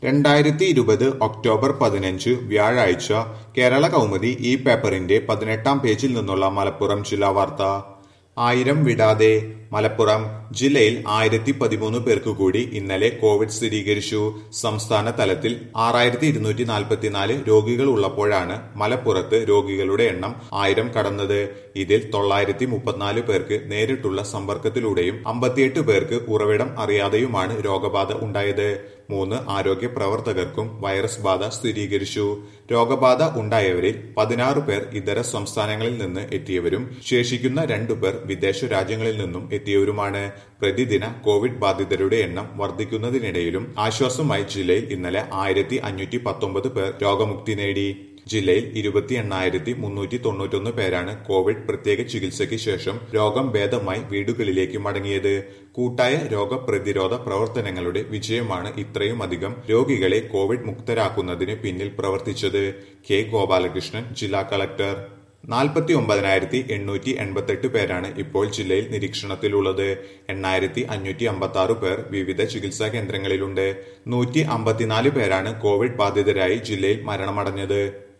രണ്ടായിരത്തി ഇരുപത് ഒക്ടോബർ പതിനഞ്ച് വ്യാഴാഴ്ച കേരള കൗമുദി ഈ പേപ്പറിന്റെ പതിനെട്ടാം പേജിൽ നിന്നുള്ള മലപ്പുറം ജില്ലാ വാർത്ത ആയിരം വിടാതെ മലപ്പുറം ജില്ലയിൽ ആയിരത്തി പതിമൂന്ന് പേർക്ക് കൂടി ഇന്നലെ കോവിഡ് സ്ഥിരീകരിച്ചു സംസ്ഥാന തലത്തിൽ ആറായിരത്തി ഇരുന്നൂറ്റി നാൽപ്പത്തിനാല് രോഗികൾ ഉള്ളപ്പോഴാണ് മലപ്പുറത്ത് രോഗികളുടെ എണ്ണം ആയിരം കടന്നത് ഇതിൽ തൊള്ളായിരത്തി മുപ്പത്തിനാല് പേർക്ക് നേരിട്ടുള്ള സമ്പർക്കത്തിലൂടെയും അമ്പത്തിയെട്ട് പേർക്ക് ഉറവിടം അറിയാതെയുമാണ് രോഗബാധ ഉണ്ടായത് മൂന്ന് ആരോഗ്യ പ്രവർത്തകർക്കും വൈറസ് ബാധ സ്ഥിരീകരിച്ചു രോഗബാധ ഉണ്ടായവരിൽ പതിനാറ് പേർ ഇതര സംസ്ഥാനങ്ങളിൽ നിന്ന് എത്തിയവരും ശേഷിക്കുന്ന രണ്ടു പേർ വിദേശ രാജ്യങ്ങളിൽ നിന്നും എത്തിയവരുമാണ് പ്രതിദിന കോവിഡ് ബാധിതരുടെ എണ്ണം വർദ്ധിക്കുന്നതിനിടയിലും ആശ്വാസമായി ജില്ലയിൽ ഇന്നലെ ആയിരത്തി അഞ്ഞൂറ്റി പത്തൊമ്പത് പേർ രോഗമുക്തി നേടി ജില്ലയിൽ ഇരുപത്തി എണ്ണായിരത്തി മുന്നൂറ്റി തൊണ്ണൂറ്റൊന്ന് പേരാണ് കോവിഡ് പ്രത്യേക ചികിത്സയ്ക്ക് ശേഷം രോഗം ഭേദമായി വീടുകളിലേക്ക് മടങ്ങിയത് കൂട്ടായ രോഗപ്രതിരോധ പ്രവർത്തനങ്ങളുടെ വിജയമാണ് ഇത്രയും അധികം രോഗികളെ കോവിഡ് മുക്തരാക്കുന്നതിന് പിന്നിൽ പ്രവർത്തിച്ചത് കെ ഗോപാലകൃഷ്ണൻ ജില്ലാ കളക്ടർ നാൽപ്പത്തി ഒമ്പതിനായിരത്തി എണ്ണൂറ്റി എൺപത്തെട്ട് പേരാണ് ഇപ്പോൾ ജില്ലയിൽ നിരീക്ഷണത്തിലുള്ളത് എണ്ണായിരത്തി അഞ്ഞൂറ്റി അമ്പത്തി ആറ് പേർ വിവിധ ചികിത്സാ കേന്ദ്രങ്ങളിലുണ്ട് നൂറ്റി അമ്പത്തിനാല് പേരാണ് കോവിഡ് ബാധിതരായി ജില്ലയിൽ മരണമടഞ്ഞത്